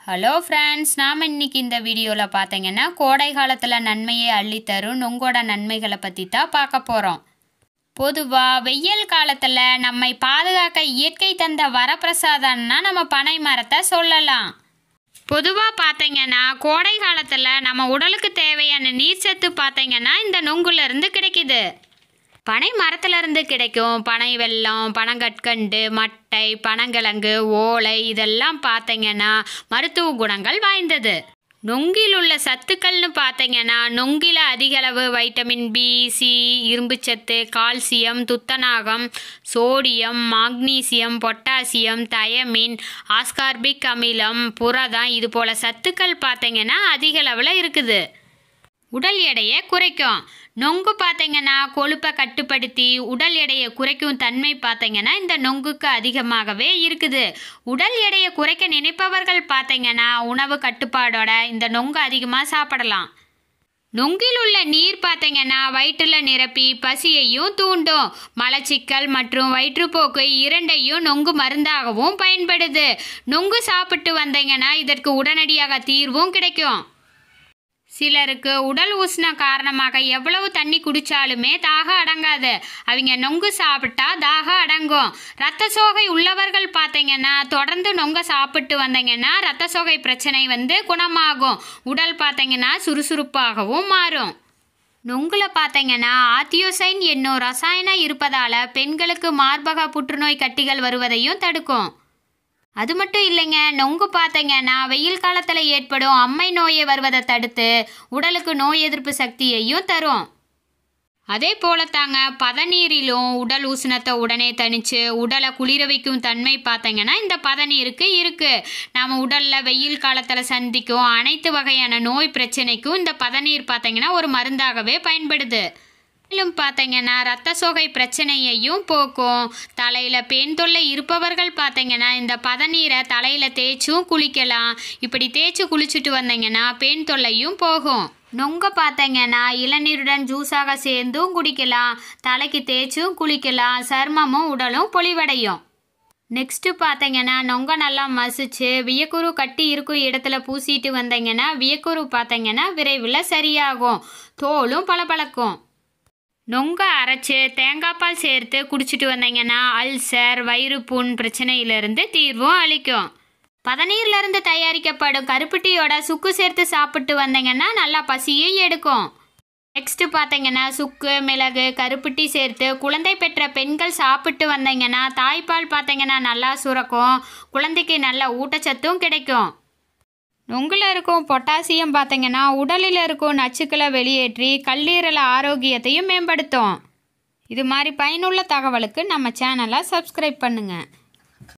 hello friends நாம் இன்னைக்கு இந்த வீடியோவில் பார்த்தீங்கன்னா கோடை காலத்தில் நன்மையை அள்ளித்தரும் நொங்கோட நன்மைகளை பற்றி தான் பார்க்க போகிறோம் பொதுவாக வெயில் காலத்தில் நம்மை பாதுகாக்க இயற்கை தந்த வரப்பிரசாதம்னா நம்ம பனை மரத்தை சொல்லலாம் பொதுவாக பார்த்தீங்கன்னா கோடை காலத்தில் நம்ம உடலுக்கு தேவையான நீர்ச்சத்து பார்த்தீங்கன்னா இந்த நொங்குலேருந்து கிடைக்குது பனை மரத்துலேருந்து கிடைக்கும் பனை வெல்லம் பனங்கற்கண்டு மட்டை பனங்கிழங்கு ஓலை இதெல்லாம் பார்த்தீங்கன்னா மருத்துவ குணங்கள் வாய்ந்தது நொங்கில் உள்ள சத்துக்கள்னு பார்த்தீங்கன்னா நொங்கில் அதிகளவு வைட்டமின் பி சி இரும்புச்சத்து கால்சியம் துத்தநாகம் sodium magnesium potassium thiamine ascorbic அமிலம் புரதம் இது போல் சத்துக்கள் பார்த்தீங்கன்னா அதிகளவில் இருக்குது உடல் எடையை குறைக்கும் நொங்கு பார்த்தீங்கன்னா கொழுப்பை கட்டுப்படுத்தி உடல் எடையை குறைக்கும் தன்மை பார்த்தீங்கன்னா இந்த நொங்குக்கு அதிகமாகவே இருக்குது உடல் எடையை குறைக்க நினைப்பவர்கள் பார்த்தீங்கன்னா உணவு கட்டுப்பாடோட இந்த நொங்கு அதிகமாக சாப்பிடலாம் நொங்கில் உள்ள நீர் பார்த்தீங்கன்னா வயிற்றில் நிரப்பி பசியையும் தூண்டும் மலச்சிக்கல் மற்றும் வயிற்றுப்போக்கு இரண்டையும் நொங்கு மருந்தாகவும் பயன்படுது நொங்கு சாப்பிட்டு வந்தீங்கன்னா இதற்கு உடனடியாக தீர்வும் கிடைக்கும் சிலருக்கு உடல் உஷ்ணம் காரணமாக எவ்வளவு தண்ணி குடித்தாலுமே தாகம் அடங்காது அவங்க நொங்கு சாப்பிட்டா தாகம் அடங்கும் ரத்த சோகை உள்ளவர்கள் பார்த்தீங்கன்னா தொடர்ந்து நொங்க சாப்பிட்டு வந்தீங்கன்னா ரத்த சோகை பிரச்சனை வந்து குணமாகும் உடல் பார்த்தீங்கன்னா சுறுசுறுப்பாகவும் மாறும் நொங்குல பார்த்தீங்கன்னா ஆத்தியோசைன் என்னும் ரசாயனம் இருப்பதால் பெண்களுக்கு மார்பக புற்றுநோய் கட்டிகள் வருவதையும் தடுக்கும் அது மட்டும் இல்லைங்க நொங்கு பார்த்தீங்கன்னா வெயில் காலத்தில் ஏற்படும் அம்மை நோயை வருவதை தடுத்து உடலுக்கு நோய் எதிர்ப்பு சக்தியையும் தரும் அதே போல தாங்க பதநீரிலும் உடல் உஷ்ணத்தை உடனே தணிச்சு உடலை குளிர வைக்கும் தன்மை பார்த்தீங்கன்னா இந்த பதநீருக்கு இருக்குது நாம் உடலில் வெயில் காலத்தில் சந்திக்கும் அனைத்து வகையான நோய் பிரச்சனைக்கும் இந்த பதநீர் பார்த்தீங்கன்னா ஒரு மருந்தாகவே பயன்படுது மேலும் பார்த்தீங்கன்னா ரத்த சோகை பிரச்சனையையும் போக்கும் தலையில் பெண் தொல்லை இருப்பவர்கள் பார்த்தீங்கன்னா இந்த பதநீரை தலையில் தேய்ச்சும் குளிக்கலாம் இப்படி தேய்ச்சி குளிச்சுட்டு வந்தீங்கன்னா பெண் தொல்லையும் போகும் நொங்க பார்த்தீங்கன்னா இளநீருடன் ஜூஸாக சேர்ந்தும் குடிக்கலாம் தலைக்கு தேய்ச்சும் குளிக்கலாம் சர்மமும் உடலும் பொலிவடையும் நெக்ஸ்ட்டு பார்த்தீங்கன்னா நொங்க நல்லா மசிச்சு வியக்குரு கட்டி இருக்கும் இடத்துல பூசிட்டு வந்தீங்கன்னா வியக்குரு பார்த்தீங்கன்னா விரைவில் சரியாகும் தோலும் பளபளக்கும் நொங்க அரைச்சி தேங்காய் பால் சேர்த்து குடிச்சிட்டு வந்தீங்கன்னா அல்சர் வயிறு புண் பிரச்சனையிலிருந்து தீர்வும் அளிக்கும் பதநீர்லேருந்து தயாரிக்கப்படும் கருப்பட்டியோட சுக்கு சேர்த்து சாப்பிட்டு வந்தீங்கன்னா நல்லா பசியும் எடுக்கும் நெக்ஸ்ட்டு பார்த்தீங்கன்னா சுக்கு மிளகு கருப்பட்டி சேர்த்து குழந்தை பெற்ற பெண்கள் சாப்பிட்டு வந்தீங்கன்னா தாய்ப்பால் பார்த்தீங்கன்னா நல்லா சுரக்கும் குழந்தைக்கு நல்ல ஊட்டச்சத்தும் கிடைக்கும் நொங்கில் இருக்கும் பொட்டாசியம் பார்த்தீங்கன்னா உடலில் இருக்கும் நச்சுக்களை வெளியேற்றி கல்லீரல் ஆரோக்கியத்தையும் மேம்படுத்தும் இது மாதிரி பயனுள்ள தகவலுக்கு நம்ம சேனலை சப்ஸ்கிரைப் பண்ணுங்கள்